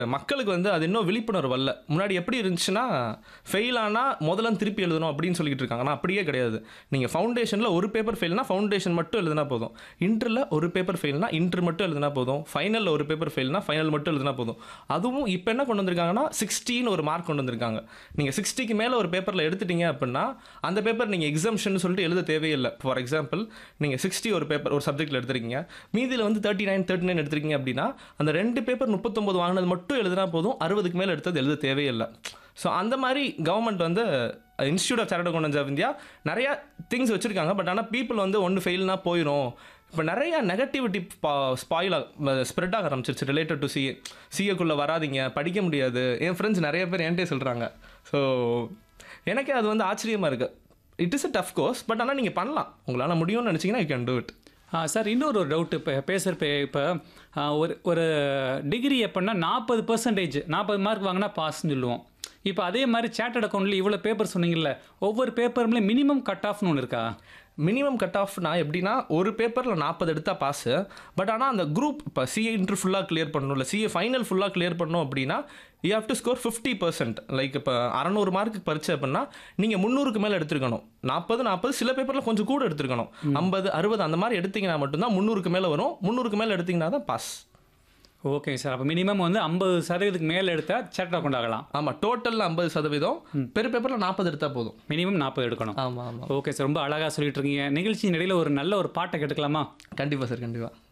மக்களுக்கு வந்து அது இன்னும் விழிப்புணர்வு வரல முன்னாடி எப்படி இருந்துச்சுன்னா ஃபெயில் ஆனால் முதல்ல திருப்பி எழுதணும் அப்படின்னு சொல்லிட்டு இருக்காங்க ஆனால் அப்படியே கிடையாது நீங்கள் ஃபவுண்டேஷனில் ஒரு பேப்பர் ஃபெயில்னா ஃபவுண்டேஷன் மட்டும் எழுதினா போதும் இன்டரில் ஒரு பேப்பர் ஃபெயில்னா இன்டர் மட்டும் எழுதினா போதும் ஃபைனலில் ஒரு பேப்பர் ஃபெயில்னா ஃபைனல் மட்டும் எழுதினா போதும் அதுவும் இப்போ என்ன கொண்டு வந்திருக்காங்கன்னா சிக்ஸ்டின்னு ஒரு மார்க் கொண்டு வந்திருக்காங்க நீங்கள் சிக்ஸ்டிக்கு மேலே ஒரு பேப்பரில் எடுத்துட்டீங்க அப்படின்னா அந்த பேப்பர் நீங்கள் எக்ஸாம்ஷன் சொல்லிட்டு எழுத தேவையில்லை ஃபார் எக்ஸாம்பிள் நீங்கள் சிக்ஸ்டி ஒரு பேப்பர் ஒரு சப்ஜெக்ட்டில் எடுத்துருக்கீங்க மீதியில் வந்து தேர்ட்டி நைன் தேர்ட்டி நைன் எடுத்திருக்கீங்க அப்படின்னா அந்த ரெண்டு பேப்பர் முப்பத்தொம்பது வாங்கினது மட்டும் எழுதினா போதும் அறுபதுக்கு மேலே எடுத்தது எழுத தேவையில்லை ஸோ அந்த மாதிரி கவர்மெண்ட் வந்து institute of chartered accountants of India நிறையா திங்ஸ் வச்சுருக்காங்க பட் ஆனால் பீப்புள் வந்து ஒன்று ஃபெயில்னா போயிடும் இப்போ நிறைய நெகட்டிவிட்டி ஸ்பாயில் ஸ்ப்ரெட் ஆக ஆரம்பிச்சிருச்சு ரிலேட்டட் டு சிஏ சிஏக்குள்ளே வராதீங்க படிக்க முடியாது என் ஃப்ரெண்ட்ஸ் நிறைய பேர் என்கிட்டே சொல்கிறாங்க ஸோ எனக்கே அது வந்து ஆச்சரியமாக இருக்குது it is a tough course but ஆனால் நீங்கள் பண்ணலாம் உங்களால் முடியும்னு நினச்சிங்கன்னா யூ கேன் டூ இட் ஆ, சார் இன்னொரு ஒரு டவுட் இப்போ பேசுகிறப்ப இப்போ ஒரு ஒரு டிகிரி எப்படின்னா நாற்பது பர்சன்டேஜ் நாற்பது மார்க் வாங்கினா பாஸ்ன்னு சொல்லுவோம் இப்போ அதே மாதிரி சேட்டட் அக்கௌண்ட்டில் இவ்வளோ பேப்பர் சொன்னீங்கல்ல ஒவ்வொரு பேப்பர்லேயும் மினிமம் கட் ஆஃப்னு ஒன்று இருக்கா மினிமம் கட் ஆஃப்னா எப்படின்னா ஒரு பேப்பரில் நாற்பது எடுத்தால் பாஸு பட் ஆனால் அந்த குரூப் இப்போ சிஏ இன்ட்ரு ஃபுல்லாக கிளியர் பண்ணணும் இல்லை சிஏ ஃபைனல் ஃபுல்லாக கிளியர் பண்ணணும் அப்படின்னா you have to score fifty percent like இப்போ அறநூறு மார்க்கு பரிச்சு அப்படின்னா நீங்கள் முந்நூறுக்கு மேலே எடுத்துருக்கணும் நாற்பது நாற்பது சில பேப்பரில் கொஞ்சம் கூட எடுத்துருக்கணும் ஐம்பது அறுபது அந்த மாதிரி எடுத்தீங்கன்னா மட்டும்தான் முந்நூறுக்கு மேலே வரும் முந்நூறுக்கு மேலே எடுத்தீங்கன்னா தான் பாஸ் ஓகே சார் அப்போ மினிமம் வந்து ஐம்பது சதவீதத்துக்கு மேலே எடுத்தால் சேட்டட் அக்கௌண்ட் ஆகலாம் ஆமாம் டோட்டலில் ஐம்பது சதவீதம் பெரு பேப்பரில் நாற்பது எடுத்தால் போதும் மினிமம் நாற்பது எடுக்கணும் ஆமாம் ஆமாம் ஓகே சார் ரொம்ப அழகாக சொல்லிட்டு இருக்கீங்க நிகழ்ச்சி இடையில ஒரு நல்ல ஒரு பாட்டை கேட்டுக்கலாமா கண்டிப்பாக சார் கண்டிப்பாக